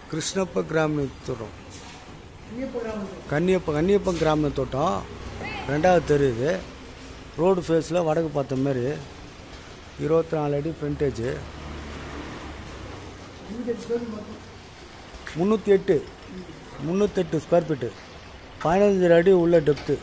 கிருஷ்ணப்ப கிராம தோட்டம் கன்னியப்ப கன்னியப்பன் கிராம தோட்டம் ரெண்டாவது தெரு இது ரோடு ஃபேஸில் வடக்கு பார்த்த மாதிரி இருபத்தி நாலு அடி ஃப்ரண்டேஜு முந்நூற்றி எட்டு முந்நூற்றெட்டு ஸ்கொயர் ஃபீட்டு பதினஞ்சு அடி உள்ள டெப்த்து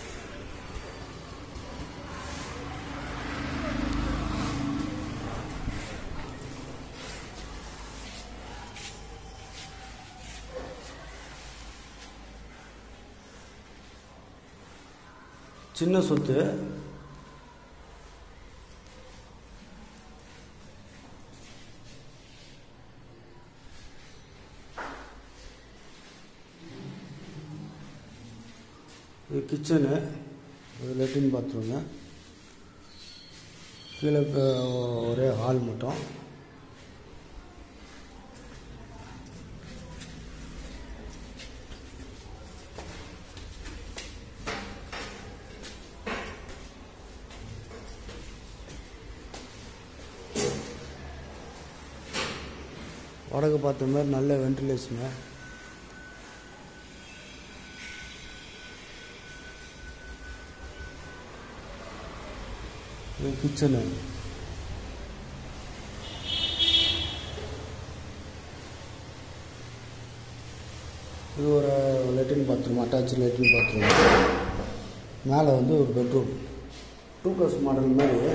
சின்ன சொத்து இது கிச்சனு இது லெட்டின் பாத்ரூமு கீழே ப- ஒரே ஹால் மட்டும் வடக்கு பார்த்த மாதிரி நல்ல வென்டிலேஷனு இது கிச்சனு இது ஒரு latrine bathroom attach latrine bathroom மேலே வந்து ஒரு பெட்ரூம் டூ ப்ளஸ் மாடல் மாதிரி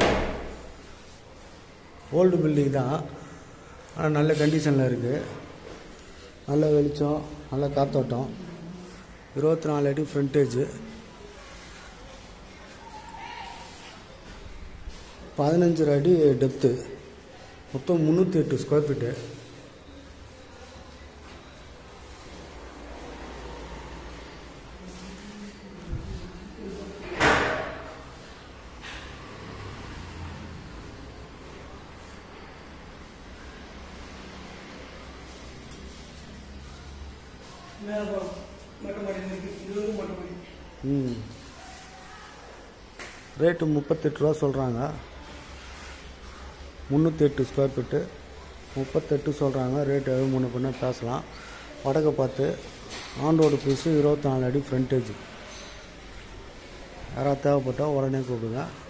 ஓல்டு பில்டிங் தான் ஆனால் நல்ல கண்டிஷனில் இருக்குது நல்ல வெளிச்சம் நல்ல காத்தோட்டம் இருபத்தி நாலு அடி ஃப்ரண்டேஜு பதினஞ்சு அடி டெப்த்து மொத்தம் முந்நூற்றி எட்டு ஸ்கொயர் ஃபீட்டு ம் ரேட்டு முப்பத்தெட்டு ரூபா சொல்கிறாங்க முந்நூற்றி எட்டு ஸ்கொயர் ஃபீட்டு முப்பத்தெட்டு சொல்கிறாங்க ரேட் எதுவும் முன்ன பின்ன பேசலாம் வடக்க பார்த்து ஆன் ரோடு பீஸு இருபத்தி நாலு அடி ஃப்ரண்டேஜ் யாராவது தேவைப்பட்டால் உடனே கூப்பிடுங்க